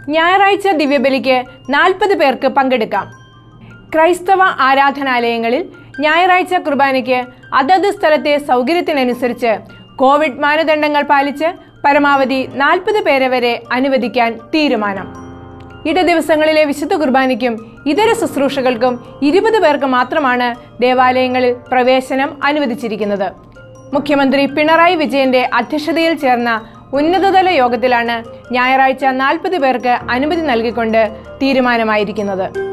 ഞായറാഴ്ച ദിവ്യബലിക്ക് നാൽപ്പത് പേർക്ക് പങ്കെടുക്കാം ക്രൈസ്തവ ആരാധനാലയങ്ങളിൽ ഞായറാഴ്ച കുർബാനയ്ക്ക് അതത് സ്ഥലത്തെ സൗകര്യത്തിനനുസരിച്ച് കോവിഡ് മാനദണ്ഡങ്ങൾ പാലിച്ച് പരമാവധി നാൽപ്പത് പേരെ വരെ അനുവദിക്കാൻ തീരുമാനം ഇട ദിവസങ്ങളിലെ വിശുദ്ധ കുർബാനയ്ക്കും ഇതര ശുശ്രൂഷകൾക്കും ഇരുപത് പേർക്ക് മാത്രമാണ് ദേവാലയങ്ങളിൽ പ്രവേശനം അനുവദിച്ചിരിക്കുന്നത് മുഖ്യമന്ത്രി പിണറായി വിജയന്റെ അധ്യക്ഷതയിൽ ചേർന്ന ഉന്നതതല യോഗത്തിലാണ് ഞായറാഴ്ച നാൽപ്പത് പേർക്ക് അനുമതി നൽകിക്കൊണ്ട് തീരുമാനമായിരിക്കുന്നത്